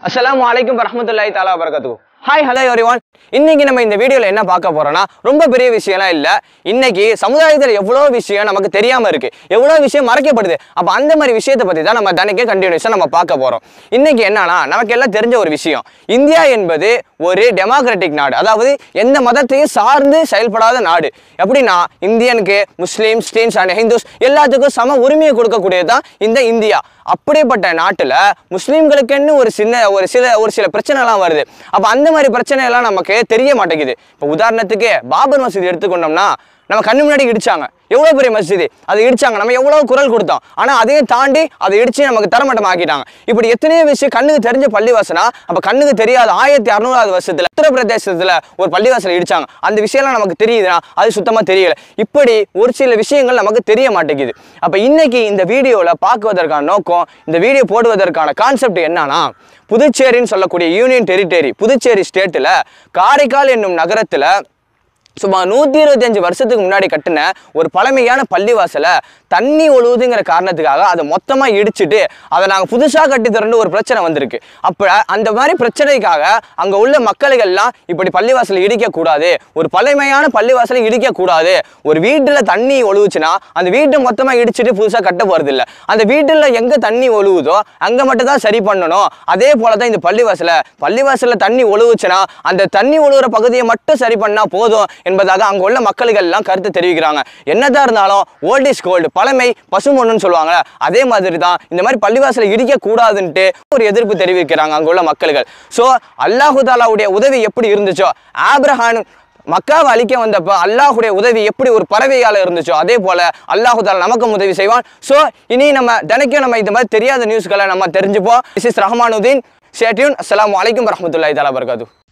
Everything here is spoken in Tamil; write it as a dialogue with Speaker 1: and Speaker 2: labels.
Speaker 1: அஸ்ஸலாமு அலைக்கும் வரஹ்மத்துல்லாஹி தஆலா வரகாத்துஹு ஹாய் ஹலோ எவ்ரிவான் இன்னைக்கு நம்ம இந்த வீடியோல என்ன பார்க்க போறோம்னா ரொம்ப பெரிய விஷயம்லாம் இல்ல இன்னைக்கு சமுதாயத்துல எவ்வளோ விஷயம் நமக்கு தெரியாம இருக்கு எவ்வளோ விஷயம் மறைக்கப்படுது அப்ப அந்த மாதிரி விஷயத்தை பத்தி தான் நம்ம தினைக்கே கண்டினியூஸா நம்ம பார்க்க போறோம் இன்னைக்கு என்னன்னா நமக்கு எல்லாம் தெரிஞ்ச ஒரு விஷயம் இந்தியா என்பது ஒரு டெமோக்ராட்டிக் நாடு அதாவது எந்த மதத்தையும் சார்ந்து செயல்படாத நாடு எப்படின்னா இந்தியனுக்கு முஸ்லீம் ஸ்டீன்ஸ் அண்ட் ஹிந்துஸ் எல்லாத்துக்கும் சம உரிமையை கொடுக்கக்கூடியது தான் இந்த இந்தியா அப்படிப்பட்ட நாட்டில் முஸ்லீம்களுக்குன்னு ஒரு சின்ன ஒரு சில ஒரு சில பிரச்சனைலாம் வருது அப்போ அந்த மாதிரி பிரச்சனை எல்லாம் நமக்கு தெரிய மாட்டேங்குது இப்போ உதாரணத்துக்கு பாபர் மசூதி எடுத்துக்கொண்டோம்னா நம்ம கண்ணு முன்னாடி இடிச்சாங்க எவ்வளோ பெரிய மசூதி அதை இடிச்சாங்க நம்ம எவ்வளோ குரல் கொடுத்தோம் ஆனால் அதையும் தாண்டி அதை இடிச்சு நமக்கு தரமட்டம் ஆக்கிட்டாங்க இப்படி எத்தனையோ விஷயம் கண்ணுக்கு தெரிஞ்ச பள்ளிவாசனா அப்போ கண்ணுக்கு தெரியாத ஆயிரத்தி அறுநூறாவது வருஷத்துல உத்தரப்பிரதேசத்தில் ஒரு பள்ளிவாசல் இடிச்சாங்க அந்த விஷயம்லாம் நமக்கு தெரியுதுன்னா அது சுத்தமாக தெரியல இப்படி ஒரு சில விஷயங்கள் நமக்கு தெரிய மாட்டேங்குது அப்போ இன்னைக்கு இந்த வீடியோவில் பார்க்குவதற்கான நோக்கம் இந்த வீடியோ போடுவதற்கான கான்செப்ட் என்னன்னா புதுச்சேரின்னு சொல்லக்கூடிய யூனியன் டெரிட்டரி புதுச்சேரி ஸ்டேட்டில் காரைக்கால் என்னும் நகரத்தில் சுமார் நூற்றி இருபத்தஞ்சு வருஷத்துக்கு முன்னாடி கட்டின ஒரு பழமையான பள்ளிவாசலை தண்ணி ஒழுகுதுங்கிற காரணத்துக்காக அதை மொத்தமாக இடிச்சிட்டு அதை நாங்கள் புதுசாக கட்டி தரேன்னு ஒரு பிரச்சனை வந்திருக்கு அப்போ அந்த மாதிரி பிரச்சனைக்காக அங்கே உள்ள மக்களுக்கெல்லாம் இப்படி பள்ளிவாசலை இடிக்கக்கூடாது ஒரு பழமையான பள்ளிவாசலை இடிக்கக்கூடாது ஒரு வீட்டில் தண்ணி ஒழுகுச்சுன்னா அந்த வீட்டை மொத்தமாக இடிச்சிட்டு புதுசாக கட்ட போகிறதில்ல அந்த வீட்டில் எங்கே தண்ணி ஒழுகுதோ அங்கே மட்டும் தான் சரி பண்ணணும் அதே போல தான் இந்த பள்ளிவாசலை பள்ளிவாசலில் தண்ணி ஒழுகுச்சுன்னா அந்த தண்ணி ஒழுகுற பகுதியை மட்டும் சரி பண்ணால் போதும் என்பதாக அங்கே உள்ள மக்களுகள் எல்லாம் கருத்து தெரிவிக்கிறாங்க என்னதான் இருந்தாலும் ஓல்ட் இஸ் கோல்டு பழமை பசுமொன்னுன்னு சொல்லுவாங்க அதே மாதிரி தான் இந்த மாதிரி பள்ளிவாசலை இடிக்க கூடாதுன்ட்டு ஒரு எதிர்ப்பு தெரிவிக்கிறாங்க அங்கே உள்ள மக்கள்கள் ஸோ அல்லாஹு தாலாவுடைய உதவி எப்படி இருந்துச்சோ ஆப்ரஹான் மக்காவை அழிக்க வந்தப்ப அல்லாஹுடைய உதவி எப்படி ஒரு பறவையால இருந்துச்சோ அதே போல அல்லாஹு தாலா நமக்கும் உதவி செய்வான் ஸோ இனி நம்ம தினைக்கும் நம்ம இந்த மாதிரி தெரியாத நியூஸ்களை நம்ம தெரிஞ்சுப்போம் திஸ் இஸ் ரஹ்மானுதீன் ஸ்டேட்யூன் அஸ்ஸலாமு அலைக்கும் வரஹ்மத்துல்லாஹி தஆலா வபரகாத்துஹு